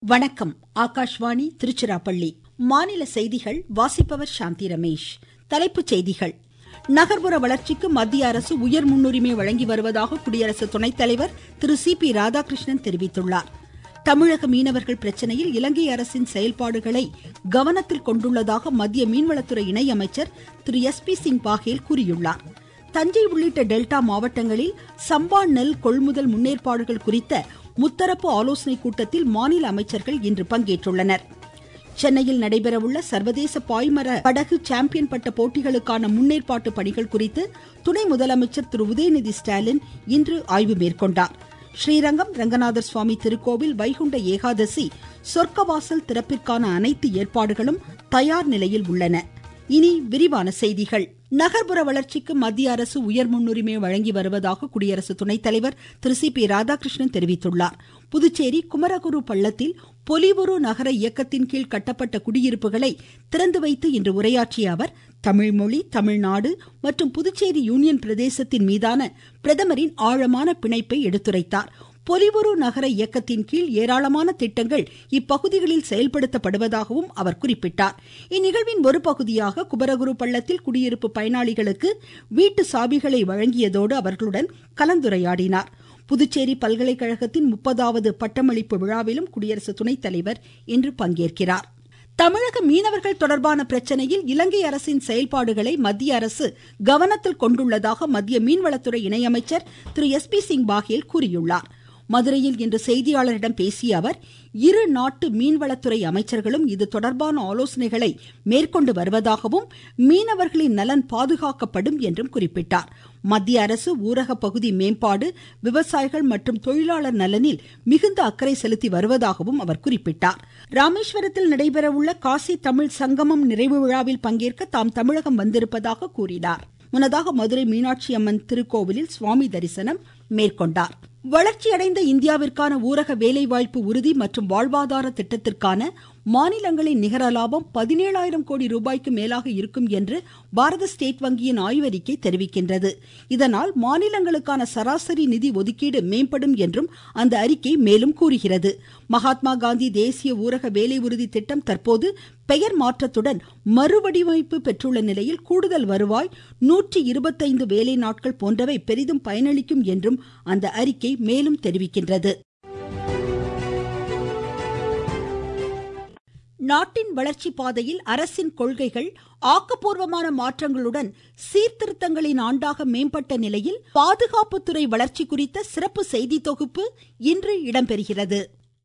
வணக்கம் ஆகாஷ்வாணி திருச்சிராப்பள்ளி மாநில செய்திகள் வாசிப்பவர் சாந்தி ரமேஷ் தலைப்புச் செய்திகள் நகர்ப்புற வளர்ச்சிக்கு மத்திய அரசு உயர் முன்னுரிமை வழங்கி வருவதாக குடியரசு துணைத் தலைவர் திரு சி பி ராதாகிருஷ்ணன் தெரிவித்துள்ளார் தமிழக மீனவர்கள் பிரச்சனையில் இலங்கை அரசின் செயல்பாடுகளை கவனத்தில் கொண்டுள்ளதாக மத்திய மீன்வளத்துறை இணையமைச்சர் திரு எஸ் பி சிங் பாகேல் கூறியுள்ளார் தஞ்சை உள்ளிட்ட டெல்டா மாவட்டங்களில் சம்பா நெல் கொள்முதல் முன்னேற்பாடுகள் குறித்த முத்தரப்பு ஆலோசனைக் கூட்டத்தில் மாநில அமைச்சர்கள் இன்று பங்கேற்றுள்ளனர் சென்னையில் நடைபெறவுள்ள சர்வதேச பாய்மர படகு சாம்பியன் பட்ட போட்டிகளுக்கான முன்னேற்பாட்டு பணிகள் குறித்து துணை முதலமைச்சர் திரு உதயநிதி ஸ்டாலின் இன்று ஆய்வு மேற்கொண்டார் ஸ்ரீரங்கம் ரங்கநாதர் சுவாமி திருக்கோவில் வைகுண்ட ஏகாதசி சொர்க்கவாசல் திறப்பிற்கான அனைத்து ஏற்பாடுகளும் தயார் நிலையில் உள்ளன இனி விரிவான செய்திகள் நகர்ப்புற வளர்ச்சிக்கு மத்திய அரசு உயர் முன்னுரிமை வழங்கி வருவதாக குடியரசு துணைத் தலைவர் திரு சி பி ராதாகிருஷ்ணன் தெரிவித்துள்ளார் புதுச்சேரி குமரகுரு பள்ளத்தில் பொலிவுறு நகர இயக்கத்தின் கீழ் கட்டப்பட்ட குடியிருப்புகளை திறந்து வைத்து இன்று உரையாற்றிய அவர் தமிழ்மொழி தமிழ்நாடு மற்றும் புதுச்சேரி யூனியன் பிரதேசத்தின் மீதான பிரதமரின் ஆழமான பிணைப்பை எடுத்துரைத்தார் பொலிவுறு நகர இயக்கத்தின் கீழ் ஏராளமான திட்டங்கள் இப்பகுதிகளில் செயல்படுத்தப்படுவதாகவும் அவர் குறிப்பிட்டார் இந்நிகழ்வின் ஒரு பகுதியாக குமரகுரு பள்ளத்தில் குடியிருப்பு பயனாளிகளுக்கு வீட்டு சாவிகளை வழங்கியதோடு அவர்களுடன் கலந்துரையாடினார் புதுச்சேரி பல்கலைக்கழகத்தின் முப்பதாவது பட்டமளிப்பு விழாவிலும் குடியரசு துணைத் தலைவர் இன்று பங்கேற்கிறார் தமிழக மீனவர்கள் தொடர்பான பிரச்சனையில் இலங்கை அரசின் செயல்பாடுகளை மத்திய அரசு கவனத்தில் கொண்டுள்ளதாக மத்திய மீன்வளத்துறை இணையமைச்சர் திரு எஸ் பி சிங் பாகேல் கூறியுள்ளார் மதுரையில் இன்று செய்தியாளரிடம் பேசிய அவர் இரு நாட்டு மீன்வளத்துறை அமைச்சர்களும் இது தொடர்பான ஆலோசனைகளை மேற்கொண்டு வருவதாகவும் மீனவர்களின் நலன் பாதுகாக்கப்படும் என்றும் குறிப்பிட்டார் மத்திய அரசு ஊரக பகுதி மேம்பாடு விவசாயிகள் மற்றும் தொழிலாளர் நலனில் மிகுந்த அக்கறை செலுத்தி வருவதாகவும் அவர் குறிப்பிட்டார் ராமேஸ்வரத்தில் நடைபெறவுள்ள காசி தமிழ் சங்கமம் நிறைவு விழாவில் பங்கேற்க தாம் தமிழகம் வந்திருப்பதாக கூறினார் முன்னதாக மதுரை மீனாட்சி அம்மன் திருக்கோவிலில் சுவாமி தரிசனம் மேற்கொண்டார் வளர்ச்சியடைந்த இந்தியாவிற்கான ஊரக வேலைவாய்ப்பு உறுதி மற்றும் வாழ்வாதார திட்டத்திற்கான மாநிலங்களின் நிகர லாபம் பதினேழாயிரம் கோடி ரூபாய்க்கு மேலாக இருக்கும் என்று பாரத ஸ்டேட் வங்கியின் ஆய்வறிக்கை தெரிவிக்கின்றது இதனால் மாநிலங்களுக்கான சராசரி நிதி ஒதுக்கீடு மேம்படும் என்றும் அந்த அறிக்கை மேலும் கூறுகிறது மகாத்மா காந்தி தேசிய ஊரக வேலை உறுதி திட்டம் தற்போது பெயர் மாற்றத்துடன் மறுவடிவமைப்பு பெற்றுள்ள நிலையில் கூடுதல் வருவாய் நூற்றி இருபத்தைந்து வேலை நாட்கள் போன்றவை பெரிதும் பயனளிக்கும் என்றும் அந்த அறிக்கை மேலும் தெரிவிக்கின்றது நாட்டின் வளர்ச்சி பாதையில் அரசின் கொள்கைகள் ஆக்கப்பூர்வமான மாற்றங்களுடன் சீர்திருத்தங்களின் ஆண்டாக மேம்பட்ட நிலையில் பாதுகாப்புத்துறை வளர்ச்சி குறித்த சிறப்பு செய்தி தொகுப்பு இன்று இடம்பெறுகிறது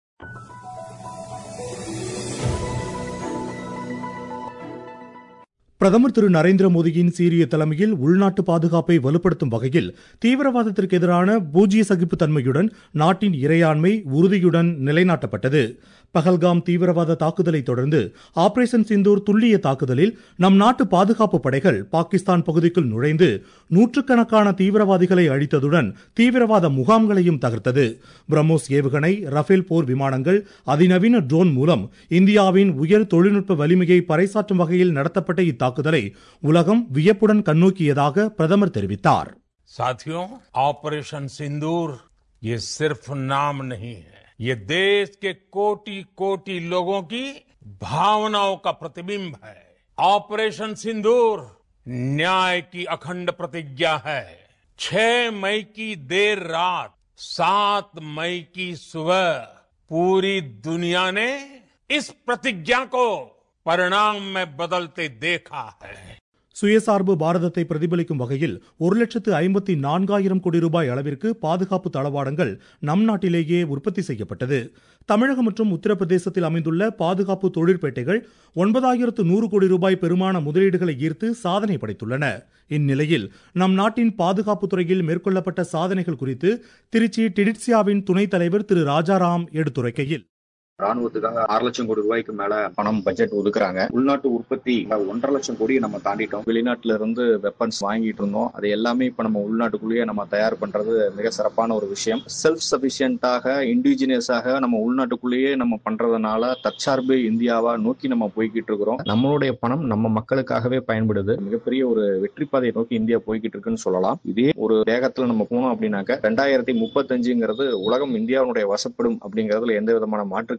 பிரதமர் திரு நரேந்திர மோடியின் சீரிய தலைமையில் உள்நாட்டு பாதுகாப்பை வலுப்படுத்தும் வகையில் தீவிரவாதத்திற்கு எதிரான பூஜ்ய சகிப்பு தன்மையுடன் நாட்டின் இறையாண்மை உறுதியுடன் நிலைநாட்டப்பட்டது பகல்காம் தீவிரவாத தாக்குதலை தொடர்ந்து ஆபரேஷன் சிந்தூர் துல்லிய தாக்குதலில் நம் நாட்டு பாதுகாப்பு படைகள் பாகிஸ்தான் பகுதிக்குள் நுழைந்து நூற்றுக்கணக்கான தீவிரவாதிகளை அழித்ததுடன் தீவிரவாத முகாம்களையும் தகர்த்தது பிரம்மோஸ் ஏவுகணை ரஃபேல் போர் விமானங்கள் அதிநவீன ட்ரோன் மூலம் இந்தியாவின் உயர் தொழில்நுட்ப வலிமையை பறைசாற்றும் வகையில் நடத்தப்பட்ட இத்தாக்குதலை உலகம் வியப்புடன் கண்ணோக்கியதாக பிரதமர் தெரிவித்தார் साथियों ऑपरेशन सिंदूर ये सिर्फ नाम नहीं है ये देश के कोटि कोटि लोगों की भावनाओं का प्रतिबिंब है ऑपरेशन सिंदूर न्याय की अखंड प्रतिज्ञा है छह मई की देर रात सात मई की सुबह पूरी दुनिया ने इस प्रतिज्ञा को परिणाम में बदलते देखा है சுயசார்பு பாரதத்தை பிரதிபலிக்கும் வகையில் ஒரு லட்சத்து ஐம்பத்தி நான்காயிரம் கோடி ரூபாய் அளவிற்கு பாதுகாப்பு தளவாடங்கள் நம் நாட்டிலேயே உற்பத்தி செய்யப்பட்டது தமிழகம் மற்றும் உத்தரப்பிரதேசத்தில் அமைந்துள்ள பாதுகாப்பு தொழிற்பேட்டைகள் ஒன்பதாயிரத்து நூறு கோடி ரூபாய் பெருமான முதலீடுகளை ஈர்த்து சாதனை படைத்துள்ளன இந்நிலையில் நம் நாட்டின் பாதுகாப்பு துறையில் மேற்கொள்ளப்பட்ட சாதனைகள் குறித்து திருச்சி டிடிட்சியாவின் துணைத் தலைவர் திரு ராஜாராம் எடுத்துரைக்கையில் ராணுவத்துக்காக ஆறு லட்சம் கோடி ரூபாய்க்கு மேல பணம் பட்ஜெட் ஒதுக்குறாங்க உள்நாட்டு உற்பத்தி ஒன்றரை லட்சம் கோடியை நம்ம தாண்டிட்டோம் வெளிநாட்டுல இருந்து வெப்பன்ஸ் வாங்கிட்டு இருந்தோம் அது எல்லாமே இப்ப நம்ம உள்நாட்டுக்குள்ளேயே நம்ம தயார் பண்றது மிக சிறப்பான ஒரு விஷயம் செல்ஃப் சபிஷியன்டாக இண்டிஜினியஸாக நம்ம உள்நாட்டுக்குள்ளேயே நம்ம பண்றதுனால தற்சார்பு இந்தியாவா நோக்கி நம்ம போய்கிட்டு இருக்கிறோம் நம்மளுடைய பணம் நம்ம மக்களுக்காகவே பயன்படுது மிகப்பெரிய ஒரு வெற்றி பாதையை நோக்கி இந்தியா போய்கிட்டு இருக்குன்னு சொல்லலாம் இதே ஒரு வேகத்துல நம்ம போனோம் அப்படின்னாக்க ரெண்டாயிரத்தி முப்பத்தஞ்சுங்கிறது உலகம் இந்தியாவுடைய வசப்படும் அப்படிங்கறதுல எந்த விதமான மாற்று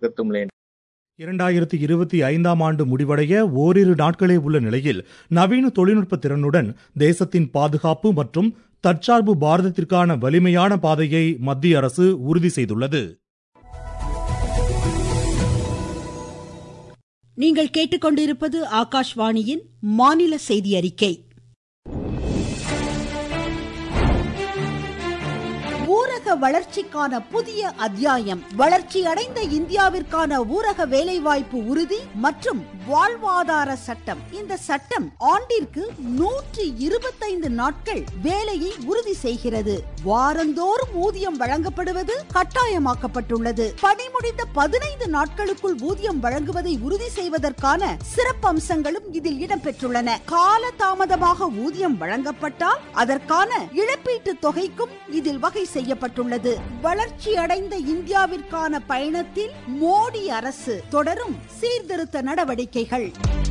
திருத்தும்லே இரண்டாயிரத்தி இருபத்தி ஐந்தாம் ஆண்டு முடிவடைய ஓரிரு நாட்களே உள்ள நிலையில் நவீன தொழில்நுட்ப திறனுடன் தேசத்தின் பாதுகாப்பு மற்றும் தற்சார்பு பாரதத்திற்கான வலிமையான பாதையை மத்திய அரசு உறுதி செய்துள்ளது நீங்கள் கேட்டுக்கொண்டிருப்பது ஆகாஷ்வாணியின் மாநில செய்தி அறிக்கை ஊரக வளர்ச்சிக்கான புதிய அத்தியாயம் வளர்ச்சி அடைந்த இந்தியாவிற்கான ஊரக வேலைவாய்ப்பு உறுதி மற்றும் வாழ்வாதார சட்டம் இந்த சட்டம் ஆண்டிற்கு நூற்றி இருபத்தைந்து நாட்கள் வேலையை உறுதி செய்கிறது வாரந்தோறும் ஊதியம் வழங்கப்படுவது கட்டாயமாக்கப்பட்டுள்ளது பணி முடிந்த பதினைந்து நாட்களுக்குள் ஊதியம் வழங்குவதை உறுதி செய்வதற்கான சிறப்பு அம்சங்களும் இதில் இடம்பெற்றுள்ளன கால தாமதமாக ஊதியம் வழங்கப்பட்டால் அதற்கான இழப்பீட்டு தொகைக்கும் இதில் வகை செய்யப்பட்டுள்ளது வளர்ச்சி அடைந்த இந்தியாவிற்கான பயணத்தில் மோடி அரசு தொடரும் சீர்திருத்த நடவடிக்கைகள்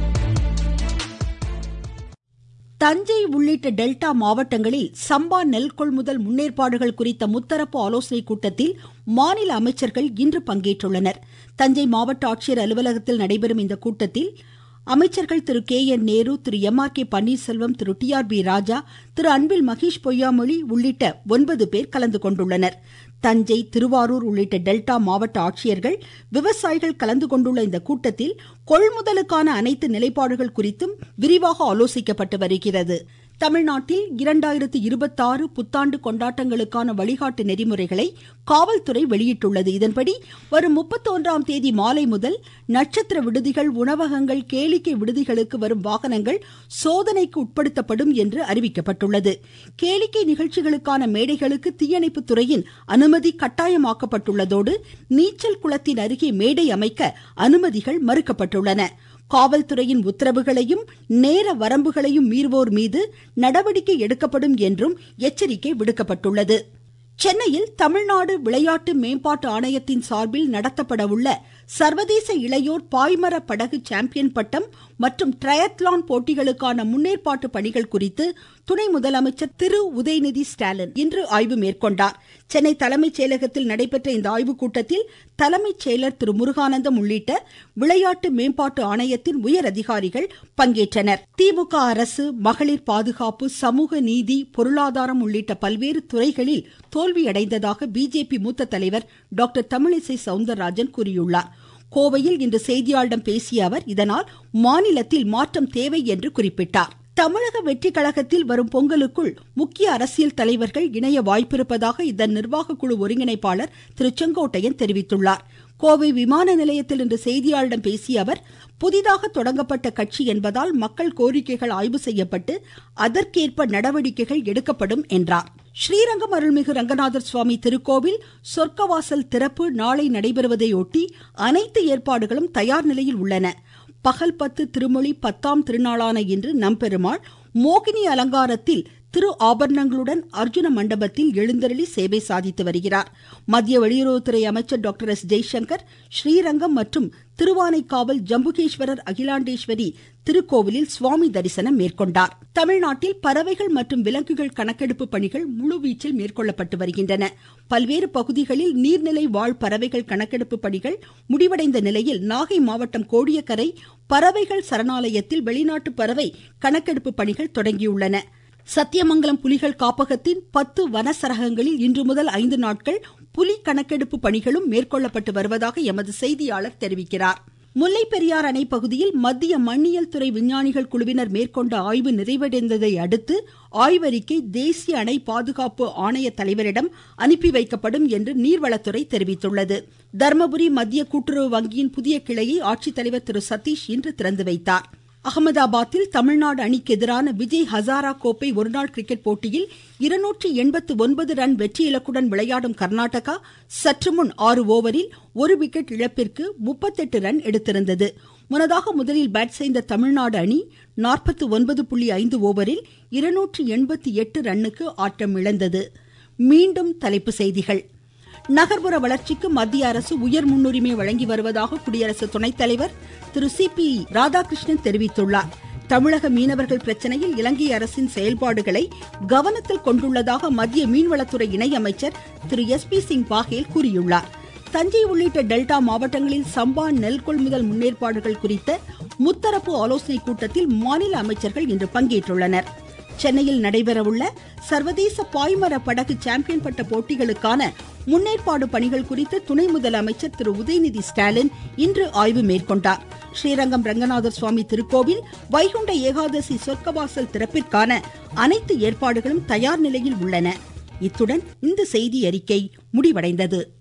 தஞ்சை உள்ளிட்ட டெல்டா மாவட்டங்களில் சம்பா நெல் கொள்முதல் முன்னேற்பாடுகள் குறித்த முத்தரப்பு ஆலோசனைக் கூட்டத்தில் மாநில அமைச்சர்கள் இன்று பங்கேற்றுள்ளனர் தஞ்சை மாவட்ட ஆட்சியர் அலுவலகத்தில் நடைபெறும் இந்த கூட்டத்தில் அமைச்சர்கள் திரு கே என் நேரு திரு எம் ஆர் கே பன்னீர்செல்வம் திரு டி ஆர் பி ராஜா திரு அன்பில் மகேஷ் பொய்யாமொழி உள்ளிட்ட ஒன்பது பேர் கலந்து கொண்டுள்ளனர் தஞ்சை திருவாரூர் உள்ளிட்ட டெல்டா மாவட்ட ஆட்சியர்கள் விவசாயிகள் கலந்து கொண்டுள்ள இந்த கூட்டத்தில் கொள்முதலுக்கான அனைத்து நிலைப்பாடுகள் குறித்தும் விரிவாக ஆலோசிக்கப்பட்டு வருகிறது தமிழ்நாட்டில் இரண்டாயிரத்து இருபத்தாறு புத்தாண்டு கொண்டாட்டங்களுக்கான வழிகாட்டு நெறிமுறைகளை காவல்துறை வெளியிட்டுள்ளது இதன்படி வரும் முப்பத்தொன்றாம் தேதி மாலை முதல் நட்சத்திர விடுதிகள் உணவகங்கள் கேளிக்கை விடுதிகளுக்கு வரும் வாகனங்கள் சோதனைக்கு உட்படுத்தப்படும் என்று அறிவிக்கப்பட்டுள்ளது கேளிக்கை நிகழ்ச்சிகளுக்கான மேடைகளுக்கு தீயணைப்பு துறையின் அனுமதி கட்டாயமாக்கப்பட்டுள்ளதோடு நீச்சல் குளத்தின் அருகே மேடை அமைக்க அனுமதிகள் மறுக்கப்பட்டுள்ளன காவல்துறையின் உத்தரவுகளையும் நேர வரம்புகளையும் மீறுவோர் மீது நடவடிக்கை எடுக்கப்படும் என்றும் எச்சரிக்கை விடுக்கப்பட்டுள்ளது சென்னையில் தமிழ்நாடு விளையாட்டு மேம்பாட்டு ஆணையத்தின் சார்பில் நடத்தப்பட உள்ள சர்வதேச இளையோர் பாய்மர படகு சாம்பியன் பட்டம் மற்றும் ட்ரையத்லான் போட்டிகளுக்கான முன்னேற்பாட்டு பணிகள் குறித்து துணை முதலமைச்சர் திரு உதயநிதி ஸ்டாலின் இன்று ஆய்வு மேற்கொண்டார் சென்னை தலைமைச் செயலகத்தில் நடைபெற்ற இந்த ஆய்வுக் கூட்டத்தில் தலைமைச் செயலர் திரு முருகானந்தம் உள்ளிட்ட விளையாட்டு மேம்பாட்டு ஆணையத்தின் உயர் அதிகாரிகள் பங்கேற்றனர் திமுக அரசு மகளிர் பாதுகாப்பு சமூக நீதி பொருளாதாரம் உள்ளிட்ட பல்வேறு துறைகளில் தோல்வியடைந்ததாக பிஜேபி மூத்த தலைவர் டாக்டர் தமிழிசை சவுந்தரராஜன் கூறியுள்ளார் கோவையில் இன்று செய்தியாளர்களிடம் பேசிய அவர் இதனால் மாநிலத்தில் மாற்றம் தேவை என்று குறிப்பிட்டார் தமிழக வெற்றி கழகத்தில் வரும் பொங்கலுக்குள் முக்கிய அரசியல் தலைவர்கள் இணைய வாய்ப்பிருப்பதாக இதன் நிர்வாக குழு ஒருங்கிணைப்பாளர் திரு செங்கோட்டையன் தெரிவித்துள்ளார் கோவை விமான நிலையத்தில் இன்று செய்தியாளரிடம் பேசிய அவர் புதிதாக தொடங்கப்பட்ட கட்சி என்பதால் மக்கள் கோரிக்கைகள் ஆய்வு செய்யப்பட்டு அதற்கேற்ப நடவடிக்கைகள் எடுக்கப்படும் என்றார் ஸ்ரீரங்கம் அருள்மிகு ரங்கநாதர் சுவாமி திருக்கோவில் சொர்க்கவாசல் திறப்பு நாளை நடைபெறுவதையொட்டி அனைத்து ஏற்பாடுகளும் தயார் நிலையில் உள்ளன பகல் பத்து திருமொழி பத்தாம் திருநாளான இன்று நம்பெருமாள் மோகினி அலங்காரத்தில் திரு ஆபரணங்களுடன் அர்ஜுன மண்டபத்தில் எழுந்தருளி சேவை சாதித்து வருகிறார் மத்திய வெளியுறவுத்துறை அமைச்சர் டாக்டர் எஸ் ஜெய்சங்கர் ஸ்ரீரங்கம் மற்றும் திருவானைக்காவல் ஜம்புகேஸ்வரர் அகிலாண்டேஸ்வரி திருக்கோவிலில் சுவாமி தரிசனம் மேற்கொண்டார் தமிழ்நாட்டில் பறவைகள் மற்றும் விலங்குகள் கணக்கெடுப்பு பணிகள் முழுவீச்சில் மேற்கொள்ளப்பட்டு வருகின்றன பல்வேறு பகுதிகளில் நீர்நிலை வாழ் பறவைகள் கணக்கெடுப்பு பணிகள் முடிவடைந்த நிலையில் நாகை மாவட்டம் கோடியக்கரை பறவைகள் சரணாலயத்தில் வெளிநாட்டு பறவை கணக்கெடுப்பு பணிகள் தொடங்கியுள்ளன சத்தியமங்கலம் புலிகள் காப்பகத்தின் பத்து வனசரகங்களில் இன்று முதல் ஐந்து நாட்கள் புலி கணக்கெடுப்பு பணிகளும் மேற்கொள்ளப்பட்டு வருவதாக எமது செய்தியாளர் தெரிவிக்கிறார் முல்லை பெரியார் அணை பகுதியில் மத்திய மண்ணியல் துறை விஞ்ஞானிகள் குழுவினர் மேற்கொண்ட ஆய்வு நிறைவடைந்ததை அடுத்து ஆய்வறிக்கை தேசிய அணை பாதுகாப்பு ஆணைய தலைவரிடம் அனுப்பி வைக்கப்படும் என்று நீர்வளத்துறை தெரிவித்துள்ளது தர்மபுரி மத்திய கூட்டுறவு வங்கியின் புதிய கிளையை ஆட்சித்தலைவர் திரு சதீஷ் இன்று திறந்து வைத்தார் அகமதாபாத்தில் தமிழ்நாடு அணிக்கு எதிரான விஜய் ஹசாரா கோப்பை ஒருநாள் கிரிக்கெட் போட்டியில் இருநூற்றி எண்பத்து ஒன்பது ரன் வெற்றி இலக்குடன் விளையாடும் கர்நாடகா சற்று முன் ஆறு ஓவரில் ஒரு விக்கெட் இழப்பிற்கு முப்பத்தெட்டு ரன் எடுத்திருந்தது முன்னதாக முதலில் பேட் செய்த தமிழ்நாடு அணி நாற்பத்து ஒன்பது புள்ளி ஐந்து ஓவரில் இருநூற்றி எண்பத்தி எட்டு ரன்னுக்கு ஆட்டம் இழந்தது மீண்டும் தலைப்பு செய்திகள் நகர்ப்புற வளர்ச்சிக்கு மத்திய அரசு உயர் முன்னுரிமை வழங்கி வருவதாக குடியரசு துணைத் தலைவர் திரு சி பி ராதாகிருஷ்ணன் தெரிவித்துள்ளார் தமிழக மீனவர்கள் பிரச்சனையில் இலங்கை அரசின் செயல்பாடுகளை கவனத்தில் கொண்டுள்ளதாக மத்திய மீன்வளத்துறை இணையமைச்சர் திரு எஸ் பி சிங் பாகேல் கூறியுள்ளார் தஞ்சை உள்ளிட்ட டெல்டா மாவட்டங்களில் சம்பா நெல் கொள்முதல் முன்னேற்பாடுகள் குறித்த முத்தரப்பு ஆலோசனை கூட்டத்தில் மாநில அமைச்சர்கள் இன்று பங்கேற்றுள்ளனர் சென்னையில் நடைபெறவுள்ள சர்வதேச பாய்மர படகு சாம்பியன் பட்ட போட்டிகளுக்கான முன்னேற்பாடு பணிகள் குறித்து துணை முதலமைச்சர் திரு உதயநிதி ஸ்டாலின் இன்று ஆய்வு மேற்கொண்டார் ஸ்ரீரங்கம் ரங்கநாதர் சுவாமி திருக்கோவில் வைகுண்ட ஏகாதசி சொர்க்கவாசல் திறப்பிற்கான அனைத்து ஏற்பாடுகளும் தயார் நிலையில் உள்ளன இத்துடன் இந்த செய்தி அறிக்கை முடிவடைந்தது